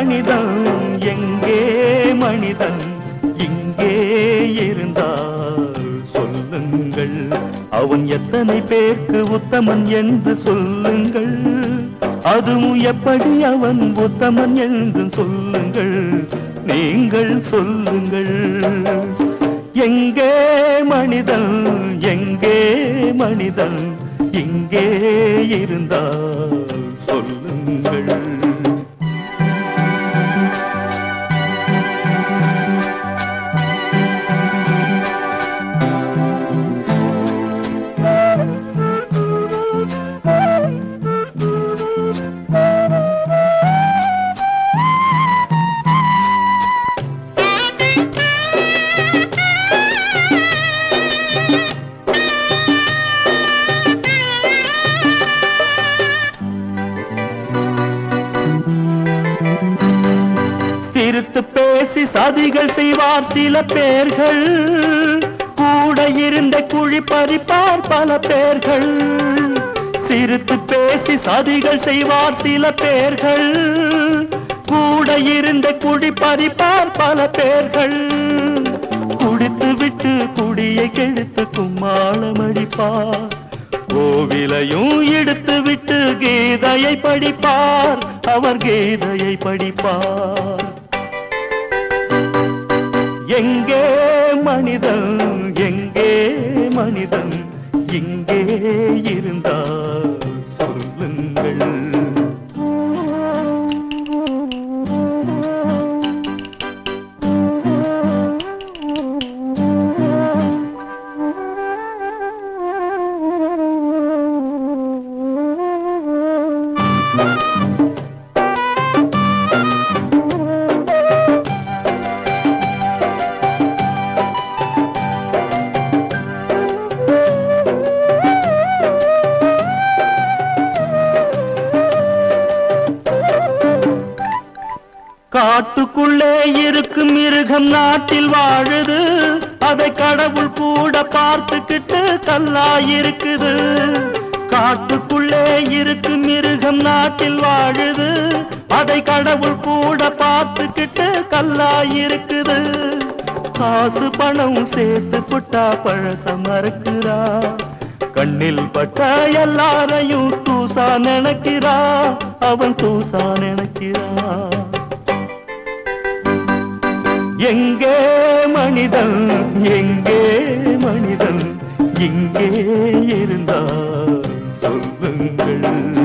மனிதன் எங்கே மனிதன் இங்கே இருந்தால் சொல்லுங்கள் அவன் எத்தனை பேருக்கு உத்தமன் என்று சொல்லுங்கள் அதுவும் எப்படி அவன் உத்தமன் என்று சொல்லுங்கள் நீங்கள் சொல்லுங்கள் எங்கே மனிதன் எங்கே மனிதன் இங்கே இருந்தால் சொல்லுங்கள் சிரித்து பேசி சதிகள் செய்வார் சில பேர்கள் கூட இருந்த குழி பறிப்பார் பல பேர்கள் சிரித்து பேசி சதிகள் செய்வார் சில பேர்கள் கூட இருந்த குழி பறிப்பார் பல பேர்கள் குடித்து விட்டு குடியை கெடுத்து கும்மாளம் அடிப்பார் கோவிலையும் எடுத்து விட்டு கீதையை படிப்பார் அவர் கீதையை படிப்பார் எங்கே மனிதன் எங்கே மனிதன் இங்கே இருந்தால் சொல்லுங்கள் காட்டுக்குள்ளே இருக்கும் மிருகம் நாட்டில் வாழுது அதை கடவுள் கூட பார்த்துக்கிட்டு கல்லாயிருக்குது காட்டுக்குள்ளே இருக்கும் மிருகம் நாட்டில் வாழுது அதை கடவுள் கூட பார்த்துக்கிட்டு கல்லாயிருக்குது காசு பணம் சேர்த்து புட்டா பழச மறக்கிறா கண்ணில் பட்ட எல்லாரையும் தூசா நினைக்கிறா அவன் தூசா நினைக்கிறா எங்கே மனிதன் எங்கே மனிதன் இங்கே இருந்தால் சொல்லுங்கள்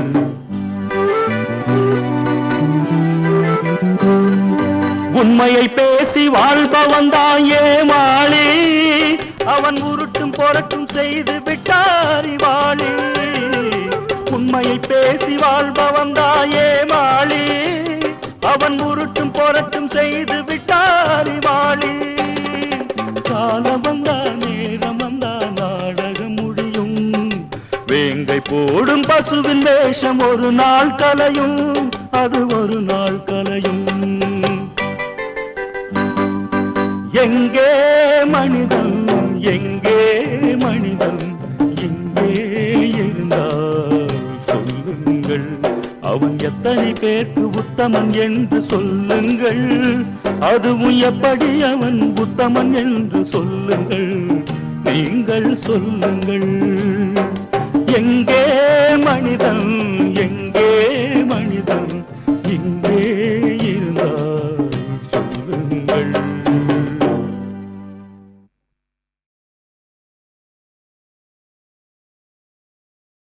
உண்மையை பேசி வாழ்பவன் தான் ஏமாளி அவன் உருட்டும் பொறட்டும் செய்து விட்டாரி வாழி உண்மையை பேசி வாழ்பவன் தான் ஏமாளி அவன் உருட்டும் பொறட்டும் செய்து விட்டாரி வாழி காலம் வந்தா நேரம் வந்தா நாடகம் முடியும் வேங்கை போடும் பசுவின் வேஷம் ஒரு நாள் கலையும் அது ஒரு நாள் கலையும் எங்கே மனிதன் எங்கே மனிதன் இங்கே இருந்தால் சொல்லுங்கள் அவன் எத்தனை பேருக்கு உத்தமன் என்று சொல்லுங்கள் அதுவும் எப்படி அவன் உத்தமன் என்று சொல்லுங்கள் நீங்கள் சொல்லுங்கள் எங்கே மனிதன்